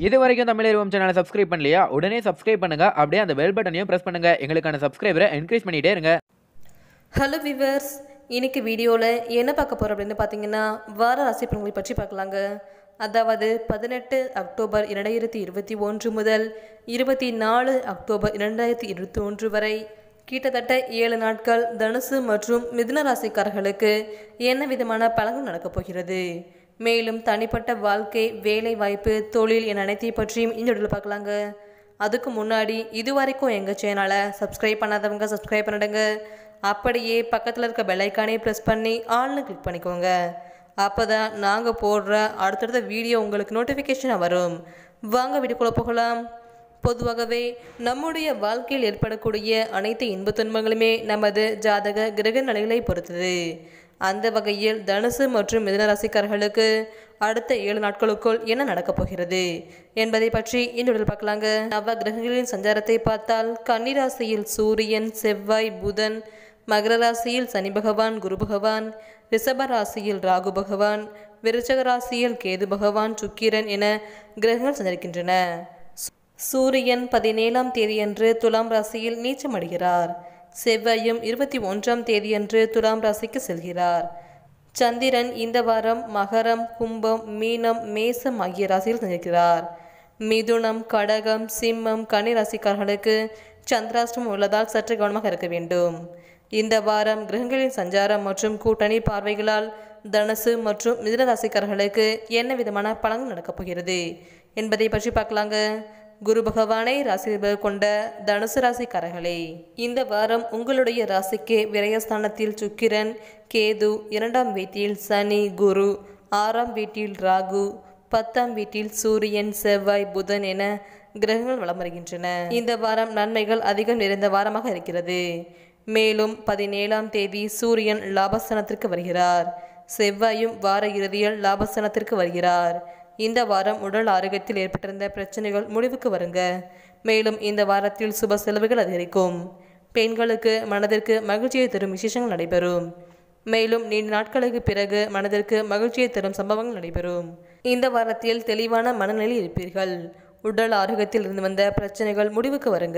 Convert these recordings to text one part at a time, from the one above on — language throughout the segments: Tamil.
இது வரைக்கும் தமிழ் சேனலை சப்ஸ்கிரைப் பண்ணலையா உடனே சப்ஸ்கிரைப் பண்ணுங்க அப்படியே அந்த பெல் பட்டனையும் பிரஸ் பண்ணுங்க எங்களுக்கான சப்ஸ்கிரைபரை என்கரேஜ் பண்ணிட்டே இருங்க ஹலோ விவர்ஸ் இன்னைக்கு வீடியோவில் என்ன பார்க்க போகிறோம் அப்படின்னு பார்த்தீங்கன்னா வார ராசி பலன்களை பற்றி பார்க்கலாங்க அதாவது பதினெட்டு அக்டோபர் இரண்டாயிரத்தி இருபத்தி ஒன்று முதல் இருபத்தி நாலு அக்டோபர் இரண்டாயிரத்தி இருபத்தி ஒன்று வரை கிட்டத்தட்ட ஏழு நாட்கள் தனுசு மற்றும் மிதுன ராசிக்காரர்களுக்கு என்ன விதமான பலன்கள் நடக்கப் போகிறது மேலும் தனிப்பட்ட வாழ்க்கை வேலை வாய்ப்பு தொழில் என அனைத்தையும் பற்றியும் இந்த வீடியோவில் பார்க்கலாங்க அதுக்கு முன்னாடி இது வரைக்கும் எங்கள் சேனலை சப்ஸ்கிரைப் பண்ணாதவங்க சப்ஸ்கிரைப் பண்ணிடுங்க அப்படியே பக்கத்தில் இருக்க பெல்லைக்கானே ப்ரெஸ் பண்ணி ஆல்னு கிளிக் பண்ணிக்கோங்க அப்போ தான் நாங்கள் போடுற அடுத்தடுத்த வீடியோ உங்களுக்கு நோட்டிஃபிகேஷனாக வரும் வாங்க வீடியோக்குள்ளே போகலாம் பொதுவாகவே நம்முடைய வாழ்க்கையில் ஏற்படக்கூடிய அனைத்து இன்பத் துன்பங்களுமே நமது ஜாதக கிரக நிலைகளை பொறுத்தது அந்த வகையில் தனுசு மற்றும் மிதுன ராசிக்காரர்களுக்கு அடுத்த ஏழு நாட்களுக்குள் என்ன நடக்கப் போகிறது என்பதை பற்றி இந்த வீடியோவில் பார்க்கலாங்க நவ கிரகங்களின் சஞ்சாரத்தை பார்த்தால் கன்னிராசியில் சூரியன் செவ்வாய் புதன் மகர ராசியில் சனி பகவான் குரு பகவான் ரிஷப ராசியில் ராகு பகவான் விருச்சக ராசியில் கேது பகவான் சுக்கிரன் என கிரகங்கள் சஞ்சரிக்கின்றன சூரியன் பதினேழாம் தேதியன்று துலாம் ராசியில் நீச்சமடைகிறார் செவ்வாயும் இருபத்தி ஒன்றாம் தேதியன்று துலாம் ராசிக்கு செல்கிறார் சந்திரன் இந்த வாரம் மகரம் கும்பம் மீனம் மேசம் ஆகிய ராசியில் சந்திக்கிறார் மிதுனம் கடகம் சிம்மம் கன்னி ராசிக்காரர்களுக்கு சந்திராஷ்டம் உள்ளதால் சற்று கவனமாக இருக்க வேண்டும் இந்த வாரம் கிரகங்களின் சஞ்சாரம் மற்றும் கூட்டணி பார்வைகளால் தனுசு மற்றும் மிதுன ராசிக்காரர்களுக்கு என்ன விதமான பலன்கள் நடக்கப் போகிறது என்பதை பற்றி பார்க்கலாங்க குரு பகவானை ராசி கொண்ட தனுசு ராசிக்காரர்களே இந்த வாரம் உங்களுடைய ராசிக்கு விரயஸ்தானத்தில் சுக்கிரன் கேது இரண்டாம் வீட்டில் சனி குரு ஆறாம் வீட்டில் ராகு பத்தாம் வீட்டில் சூரியன் செவ்வாய் புதன் என கிரகங்கள் வலம் வருகின்றன இந்த வாரம் நன்மைகள் அதிகம் நிறைந்த வாரமாக இருக்கிறது மேலும் பதினேழாம் தேதி சூரியன் லாபஸ்தானத்திற்கு வருகிறார் செவ்வாயும் வார இறுதியில் லாபஸ்தானத்திற்கு வருகிறார் இந்த வாரம் உடல் ஆரோக்கியத்தில் ஏற்பட்டிருந்த பிரச்சனைகள் முடிவுக்கு வருங்க மேலும் இந்த வாரத்தில் சுப செலவுகள் அதிகரிக்கும் பெண்களுக்கு மனதிற்கு மகிழ்ச்சியை தரும் விசேஷங்கள் நடைபெறும் மேலும் நீண்ட நாட்களுக்கு பிறகு மனதிற்கு மகிழ்ச்சியை தரும் சம்பவங்கள் நடைபெறும் இந்த வாரத்தில் தெளிவான மனநிலையில் இருப்பீர்கள் உடல் ஆரோக்கியத்தில் இருந்து வந்த பிரச்சனைகள் முடிவுக்கு வருங்க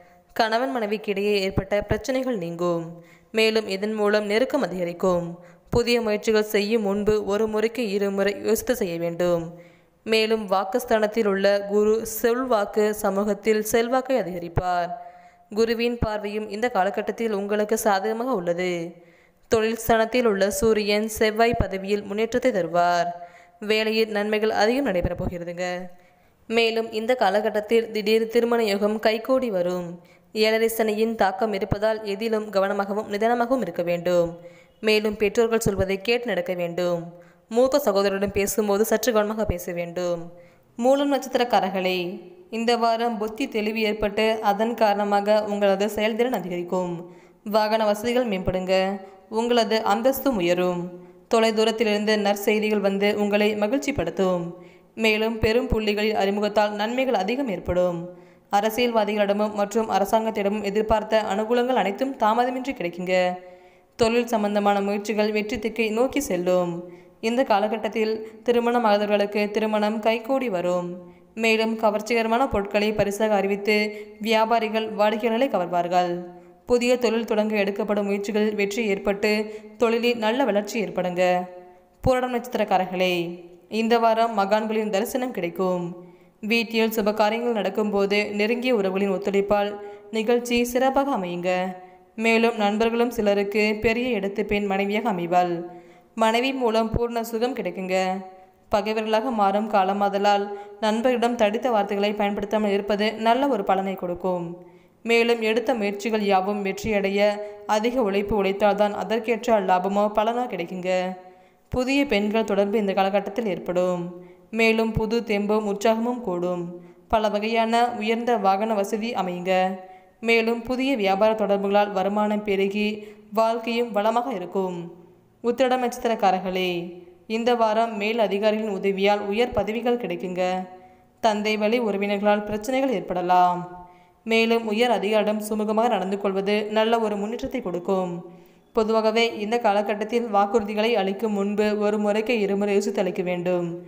கணவன் மனைவிக்கு இடையே ஏற்பட்ட பிரச்சனைகள் நீங்கும் மேலும் இதன் மூலம் நெருக்கம் அதிகரிக்கும் புதிய முயற்சிகள் செய்யும் முன்பு ஒரு முறைக்கு இருமுறை யோசித்து செய்ய வேண்டும் மேலும் வாக்குஸ்தானத்தில் உள்ள குரு செல்வாக்கு சமூகத்தில் செல்வாக்கை அதிகரிப்பார் குருவின் பார்வையும் இந்த காலகட்டத்தில் உங்களுக்கு சாதகமாக உள்ளது தொழில் ஸ்தானத்தில் உள்ள சூரியன் செவ்வாய் பதவியில் முன்னேற்றத்தை தருவார் வேலையில் நன்மைகள் அதிகம் நடைபெறப் போகிறதுங்க மேலும் இந்த காலகட்டத்தில் திடீர் திருமண யோகம் கைகூடி வரும் ஏழரை சனியின் தாக்கம் இருப்பதால் எதிலும் கவனமாகவும் நிதானமாகவும் இருக்க வேண்டும் மேலும் பெற்றோர்கள் சொல்வதை கேட்டு நடக்க வேண்டும் மூத்த சகோதரருடன் பேசும்போது சற்று கவனமாக பேச வேண்டும் மூலம் நட்சத்திரக்காரர்களே இந்த வாரம் புத்தி தெளிவு ஏற்பட்டு அதன் காரணமாக உங்களது செயல்திறன் அதிகரிக்கும் வாகன வசதிகள் மேம்படுங்க உங்களது அந்தஸ்தும் உயரும் தொலைதூரத்திலிருந்து நற்செய்திகள் வந்து உங்களை மகிழ்ச்சிப்படுத்தும் மேலும் பெரும் புள்ளிகளில் அறிமுகத்தால் நன்மைகள் அதிகம் ஏற்படும் அரசியல்வாதிகளிடமும் மற்றும் அரசாங்கத்திடமும் எதிர்பார்த்த அனுகூலங்கள் அனைத்தும் தாமதமின்றி கிடைக்குங்க தொழில் சம்பந்தமான முயற்சிகள் வெற்றி திக்கை நோக்கி செல்லும் இந்த காலகட்டத்தில் திருமணமாகவர்களுக்கு திருமணம் கைகூடி வரும் மேலும் கவர்ச்சிகரமான பொருட்களை பரிசாக அறிவித்து வியாபாரிகள் வாடிக்கையாளர்களை கவர்வார்கள் புதிய தொழில் தொடங்க எடுக்கப்படும் முயற்சிகளில் வெற்றி ஏற்பட்டு தொழிலில் நல்ல வளர்ச்சி ஏற்படுங்க பூரணம் நட்சத்திரக்காரர்களே இந்த வாரம் மகான்களின் தரிசனம் கிடைக்கும் வீட்டில் சுப காரியங்கள் நடக்கும்போது நெருங்கிய உறவுகளின் ஒத்துழைப்பால் நிகழ்ச்சி சிறப்பாக அமையுங்க மேலும் நண்பர்களும் சிலருக்கு பெரிய இடத்து பெண் மனைவியாக அமைவாள் மனைவி மூலம் பூர்ண சுகம் கிடைக்குங்க பகைவர்களாக மாறும் காலமாதலால் நண்பரிடம் தடித்த வார்த்தைகளை பயன்படுத்தாமல் இருப்பது நல்ல ஒரு பலனை கொடுக்கும் மேலும் எடுத்த முயற்சிகள் யாவும் வெற்றியடைய அதிக உழைப்பு உழைத்தால்தான் அதற்கேற்ற லாபமோ பலனோ கிடைக்குங்க புதிய பெண்கள் தொடர்பு இந்த காலகட்டத்தில் ஏற்படும் மேலும் புது தெம்பும் உற்சாகமும் கூடும் பல வகையான உயர்ந்த வாகன வசதி அமையுங்க மேலும் புதிய வியாபார தொடர்புகளால் வருமானம் பெருகி வாழ்க்கையும் வளமாக இருக்கும் உத்திரடம் நட்சத்திரக்காரர்களே இந்த வாரம் மேல் அதிகாரிகளின் உதவியால் உயர் பதவிகள் கிடைக்குங்க தந்தை வழி உறவினர்களால் பிரச்சனைகள் ஏற்படலாம் மேலும் உயர் அதிகாரிடம் சுமூகமாக நடந்து கொள்வது நல்ல ஒரு முன்னேற்றத்தை கொடுக்கும் பொதுவாகவே இந்த காலகட்டத்தில் வாக்குறுதிகளை அளிக்கும் முன்பு ஒரு முறைக்கு இருமுறை யோசித்து அளிக்க வேண்டும்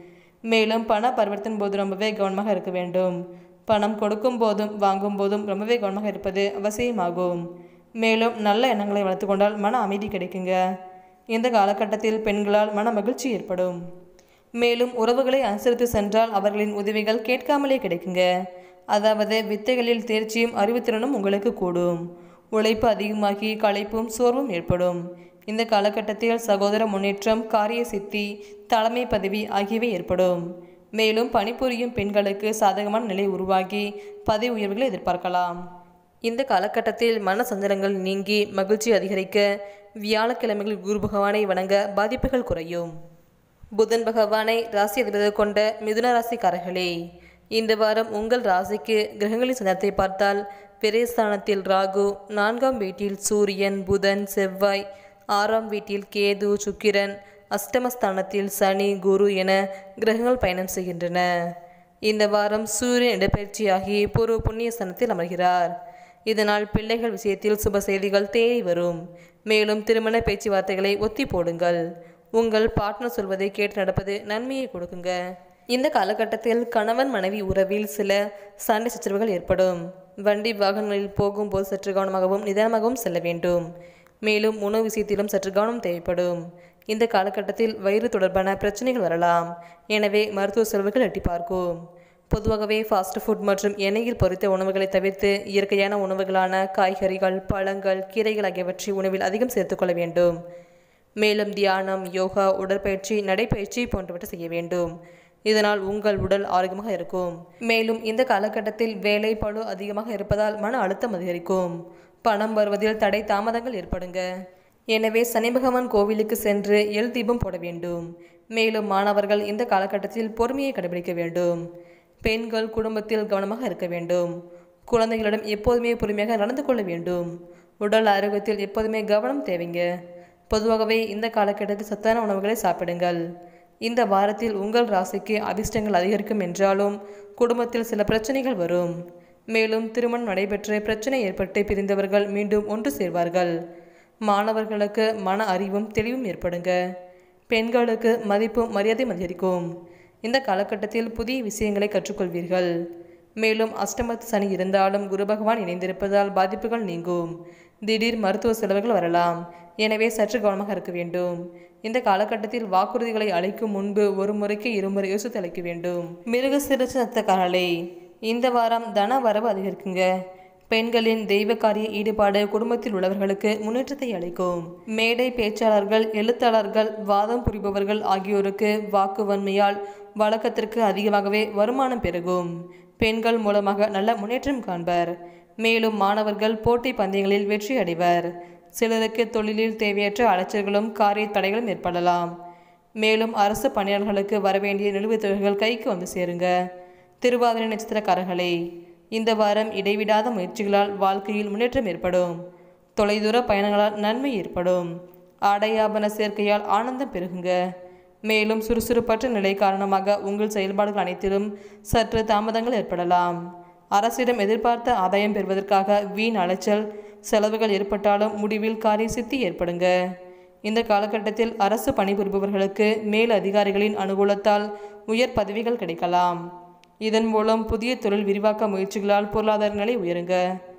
மேலும் பண பரிவர்த்தனை போது ரொம்பவே கவனமாக இருக்க வேண்டும் பணம் கொடுக்கும் போதும் வாங்கும் போதும் ரொம்பவே கவனமாக இருப்பது அவசியமாகும் மேலும் நல்ல எண்ணங்களை வளர்த்து கொண்டால் மன அமைதி கிடைக்குங்க இந்த காலகட்டத்தில் பெண்களால் மன மகிழ்ச்சி ஏற்படும் மேலும் உறவுகளை அனுசரித்து சென்றால் அவர்களின் உதவிகள் கேட்காமலே கிடைக்குங்க அதாவது வித்தைகளில் தேர்ச்சியும் அறிவுத்திறனும் உங்களுக்கு கூடும் உழைப்பு அதிகமாகி களைப்பும் சோர்வும் ஏற்படும் இந்த காலகட்டத்தில் சகோதர முன்னேற்றம் காரிய சித்தி தலைமை பதவி ஆகியவை ஏற்படும் மேலும் பணிபுரியும் பெண்களுக்கு சாதகமான நிலை உருவாகி பதவி உயர்வுகளை எதிர்பார்க்கலாம் இந்த காலகட்டத்தில் மன சஞ்சலங்கள் நீங்கி மகிழ்ச்சி அதிகரிக்க வியாழக்கிழமைகளில் குரு பகவானை வணங்க பாதிப்புகள் குறையும் புதன் பகவானை ராசி அதிபதி கொண்ட மிதுன ராசிக்காரர்களே இந்த வாரம் உங்கள் ராசிக்கு கிரகங்களின் சந்தத்தை பார்த்தால் பெரியஸ்தானத்தில் ராகு நான்காம் வீட்டில் சூரியன் புதன் செவ்வாய் ஆறாம் வீட்டில் கேது சுக்கிரன் அஷ்டமஸ்தானத்தில் சனி குரு என கிரகங்கள் பயணம் செய்கின்றன இந்த வாரம் சூரியன் இடப்பெயர்ச்சியாகி பூர்வ புண்ணிய ஸ்தானத்தில் அமர்கிறார் இதனால் பிள்ளைகள் விஷயத்தில் சுப செய்திகள் தேடி வரும் மேலும் திருமண பேச்சுவார்த்தைகளை ஒத்தி போடுங்கள் உங்கள் பார்ட்னர் சொல்வதை கேட்டு நடப்பது நன்மையை கொடுக்குங்க இந்த காலகட்டத்தில் கணவன் மனைவி உறவில் சில சண்டை சச்சரவுகள் ஏற்படும் வண்டி வாகனங்களில் போகும்போது சற்று கவனமாகவும் நிதானமாகவும் செல்ல வேண்டும் மேலும் உணவு விஷயத்திலும் சற்று கவனம் தேவைப்படும் இந்த காலகட்டத்தில் வயிறு தொடர்பான பிரச்சனைகள் வரலாம் எனவே மருத்துவ செலவுகள் எட்டி பார்க்கும் பொதுவாகவே ஃபாஸ்ட் ஃபுட் மற்றும் எண்ணெயில் பொரித்த உணவுகளை தவிர்த்து இயற்கையான உணவுகளான காய்கறிகள் பழங்கள் கீரைகள் ஆகியவற்றை உணவில் அதிகம் சேர்த்துக்கொள்ள வேண்டும் மேலும் தியானம் யோகா உடற்பயிற்சி நடைப்பயிற்சி போன்றவற்றை செய்ய வேண்டும் இதனால் உங்கள் உடல் ஆரோக்கியமாக இருக்கும் மேலும் இந்த காலகட்டத்தில் வேலை பளு அதிகமாக இருப்பதால் மன அழுத்தம் அதிகரிக்கும் பணம் வருவதில் தடை தாமதங்கள் ஏற்படுங்க எனவே சனி பகவான் கோவிலுக்கு சென்று எல் தீபம் போட வேண்டும் மேலும் மாணவர்கள் இந்த காலகட்டத்தில் பொறுமையை கடைபிடிக்க வேண்டும் பெண்கள் குடும்பத்தில் கவனமாக இருக்க வேண்டும் குழந்தைகளிடம் எப்போதுமே பொறுமையாக நடந்து கொள்ள வேண்டும் உடல் ஆரோக்கியத்தில் எப்போதுமே கவனம் தேவைங்க பொதுவாகவே இந்த காலகட்டத்தில் சத்தான உணவுகளை சாப்பிடுங்கள் இந்த வாரத்தில் உங்கள் ராசிக்கு அதிர்ஷ்டங்கள் அதிகரிக்கும் என்றாலும் குடும்பத்தில் சில பிரச்சனைகள் வரும் மேலும் திருமணம் நடைபெற்று பிரச்சனை ஏற்பட்டு பிரிந்தவர்கள் மீண்டும் ஒன்று சேர்வார்கள் மாணவர்களுக்கு மன அறிவும் தெளிவும் ஏற்படுங்க பெண்களுக்கு மதிப்பும் மரியாதையும் அதிகரிக்கும் இந்த காலகட்டத்தில் புதிய விஷயங்களை கற்றுக்கொள்வீர்கள் மேலும் அஷ்டமத்து சனி இருந்தாலும் குரு பகவான் இணைந்திருப்பதால் பாதிப்புகள் நீங்கும் திடீர் மருத்துவ செலவுகள் வரலாம் எனவே சற்று கவனமாக இருக்க வேண்டும் இந்த காலகட்டத்தில் வாக்குறுதிகளை அளிக்கும் முன்பு ஒரு முறைக்கு இருமுறை யோசித்து அளிக்க வேண்டும் மிருக சிறுச்சு நத்தக்காரலை இந்த வாரம் தன வரவு அதிகரிக்குங்க பெண்களின் தெய்வ காரிய ஈடுபாடு குடும்பத்தில் உள்ளவர்களுக்கு முன்னேற்றத்தை அளிக்கும் மேடை பேச்சாளர்கள் எழுத்தாளர்கள் வாதம் புரிபவர்கள் ஆகியோருக்கு வாக்கு வன்மையால் வழக்கத்திற்கு அதிகமாகவே வருமானம் பெருகும் பெண்கள் மூலமாக நல்ல முன்னேற்றம் காண்பர் மேலும் மாணவர்கள் போட்டி பந்தயங்களில் வெற்றி அடைவர் சிலருக்கு தொழிலில் தேவையற்ற அலைச்சல்களும் காரிய தடைகளும் ஏற்படலாம் மேலும் அரசு பணியாளர்களுக்கு வரவேண்டிய நிலுவைத் தொகைகள் கைக்கு வந்து சேருங்க திருவாதிரை நட்சத்திரக்காரர்களே இந்த வாரம் இடைவிடாத முயற்சிகளால் வாழ்க்கையில் முன்னேற்றம் ஏற்படும் தொலைதூர பயணங்களால் நன்மை ஏற்படும் ஆடையாபன சேர்க்கையால் ஆனந்தம் பெருகுங்க மேலும் சுறுசுறுப்பற்ற நிலை காரணமாக உங்கள் செயல்பாடுகள் அனைத்திலும் சற்று தாமதங்கள் ஏற்படலாம் அரசிடம் எதிர்பார்த்த ஆதாயம் பெறுவதற்காக வீண் அலைச்சல் செலவுகள் ஏற்பட்டாலும் முடிவில் காரிய சித்தி ஏற்படுங்க இந்த காலகட்டத்தில் அரசு பணிபுரிபவர்களுக்கு மேல் அதிகாரிகளின் அனுகூலத்தால் உயர் பதவிகள் கிடைக்கலாம் இதன் மூலம் புதிய தொழில் விரிவாக்க முயற்சிகளால் பொருளாதார நிலை உயருங்க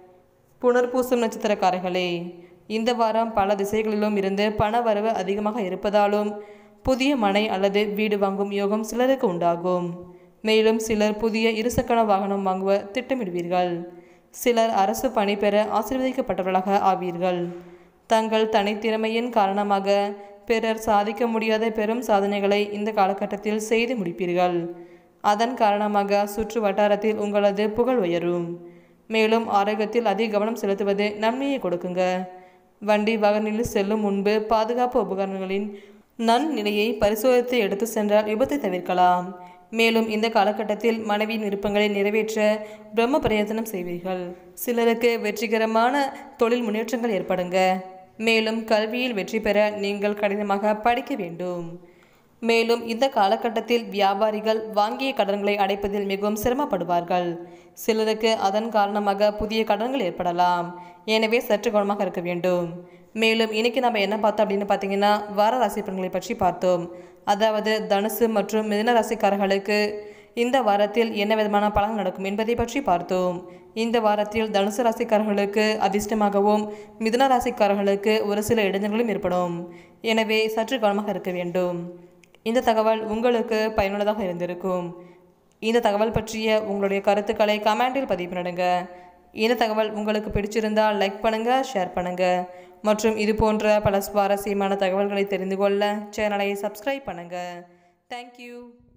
புனர்பூசம் நட்சத்திரக்காரர்களே இந்த வாரம் பல திசைகளிலும் இருந்து பண வரவு அதிகமாக இருப்பதாலும் புதிய மனை அல்லது வீடு வாங்கும் யோகம் சிலருக்கு உண்டாகும் மேலும் சிலர் புதிய இருசக்கர வாகனம் வாங்குவ திட்டமிடுவீர்கள் சிலர் அரசு பணி பெற ஆசீர்வதிக்கப்பட்டவர்களாக ஆவீர்கள் தங்கள் தனித்திறமையின் காரணமாக பிறர் சாதிக்க முடியாத பெரும் சாதனைகளை இந்த காலகட்டத்தில் செய்து முடிப்பீர்கள் அதன் காரணமாக சுற்று வட்டாரத்தில் உங்களது புகழ் உயரும் மேலும் ஆரோக்கியத்தில் அதிக கவனம் செலுத்துவது நன்மையை கொடுக்குங்க வண்டி வாகனில் செல்லும் முன்பு பாதுகாப்பு உபகரணங்களின் நன்னிலையை பரிசோதித்து எடுத்து சென்றால் விபத்தை தவிர்க்கலாம் மேலும் இந்த காலகட்டத்தில் மனைவியின் விருப்பங்களை நிறைவேற்ற பிரம்ம பிரயத்தனம் செய்வீர்கள் சிலருக்கு வெற்றிகரமான தொழில் முன்னேற்றங்கள் ஏற்படுங்க மேலும் கல்வியில் வெற்றி பெற நீங்கள் கடினமாக படிக்க வேண்டும் மேலும் இந்த காலகட்டத்தில் வியாபாரிகள் வாங்கிய கடன்களை அடைப்பதில் மிகவும் சிரமப்படுவார்கள் சிலருக்கு அதன் காரணமாக புதிய கடன்கள் ஏற்படலாம் எனவே சற்று கவனமாக இருக்க வேண்டும் மேலும் இன்னைக்கு நம்ம என்ன பார்த்தோம் அப்படின்னு பார்த்தீங்கன்னா வார ராசி பலன்களை பற்றி பார்த்தோம் அதாவது தனுசு மற்றும் மிதுன ராசிக்காரர்களுக்கு இந்த வாரத்தில் என்ன விதமான பலன் நடக்கும் என்பதை பற்றி பார்த்தோம் இந்த வாரத்தில் தனுசு ராசிக்காரர்களுக்கு அதிர்ஷ்டமாகவும் மிதுன ராசிக்காரர்களுக்கு ஒரு சில இடைஞ்சல்களும் ஏற்படும் எனவே சற்று கவனமாக இருக்க வேண்டும் இந்த தகவல் உங்களுக்கு பயனுள்ளதாக இருந்திருக்கும் இந்த தகவல் பற்றிய உங்களுடைய கருத்துக்களை கமெண்டில் பதிவு பண்ணுங்க இந்த தகவல் உங்களுக்கு பிடிச்சிருந்தால் லைக் பண்ணுங்க ஷேர் பண்ணுங்க மற்றும் இது போன்ற பல சுவாரஸ்யமான தகவல்களை தெரிந்து கொள்ள சேனலை சப்ஸ்கிரைப் பண்ணுங்க தேங்க்யூ